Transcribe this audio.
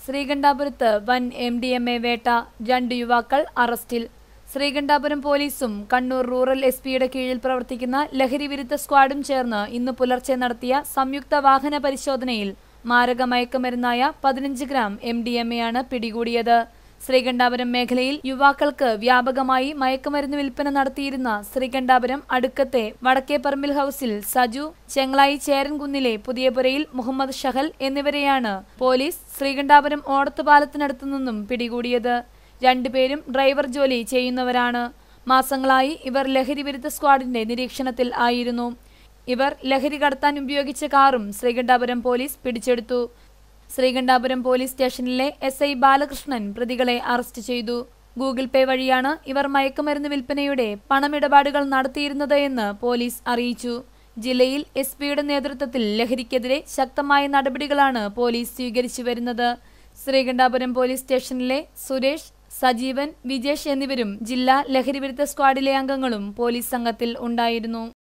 ശ്രീകണ്ഠാപുരത്ത് വൻ M D M A വേട്ട രണ്ട് യുവാക്കൾ അറസ്റ്റിൽ ശ്രീകണ്ഠാപുരം പോലീസും കണ്ണൂർ റൂറൽ എസ് പിയുടെ കീഴിൽ പ്രവർത്തിക്കുന്ന ലഹരി വിരുദ്ധ സ്ക്വാഡും ചേർന്ന് ഇന്ന് പുലർച്ചെ നടത്തിയ സംയുക്ത വാഹന പരിശോധനയിൽ മാരക മയക്കുമരുന്നായ പതിനഞ്ച് gram M D M A ആണ് പിടികൂടിയത് ശ്രീകണ്ഠാപുരം മേഖലയിൽ യുവാക്കൾക്ക് വ്യാപകമായി മയക്കുമരുന്ന് വിൽപ്പന നടത്തിയിരുന്ന ശ്രീകണ്ഠാപുരം അടുക്കത്തെ വടക്കേപ്പറമ്പിൽ ഹൌസിൽ സജു ചെങ്ങളായി ചേരൻകുന്നിലെ പുതിയപുരയിൽ മുഹമ്മദ് ഷഹൽ എന്നിവരെയാണ് പോലീസ് ശ്രീകണ്ഠാപുരം ഓടത്തുപാലത്തിനടുത്തു നിന്നും പിടികൂടിയത് രണ്ടുപേരും ഡ്രൈവർ ജോലി ചെയ്യുന്നവരാണ് മാസങ്ങളായി ഇവർ ലഹരി വിരുദ്ധ സ്ക്വാഡിന്റെ നിരീക്ഷണത്തിൽ ആയിരുന്നു ഇവർ ലഹരി കടത്താൻ ഉപയോഗിച്ച കാറും ശ്രീകണ്ഠാപുരം പോലീസ് പിടിച്ചെടുത്തു ശ്രീകണ്ഠാപുരം പോലീസ് സ്റ്റേഷനിലെ എസ് ഐ ബാലകൃഷ്ണൻ പ്രതികളെ അറസ്റ്റ് ചെയ്തു ഗൂഗിൾ പേ വഴിയാണ് ഇവർ മയക്കുമരുന്ന് വിൽപ്പനയുടെ പണമിടപാടുകൾ നടത്തിയിരുന്നത് എന്ന് പോലീസ് അറിയിച്ചു ജില്ലയിൽ എസ് പിയുടെ നേതൃത്വത്തിൽ ലഹരിക്കെതിരെ ശക്തമായ നടപടികളാണ് പോലീസ് സ്വീകരിച്ചു വരുന്നത് ശ്രീകണ്ഠാപുരം പോലീസ് സ്റ്റേഷനിലെ സുരേഷ് സജീവൻ വിജേഷ് എന്നിവരും ജില്ലാ ലഹരി വിരുദ്ധ സ്ക്വാഡിലെ അംഗങ്ങളും പോലീസ് സംഘത്തിൽ ഉണ്ടായിരുന്നു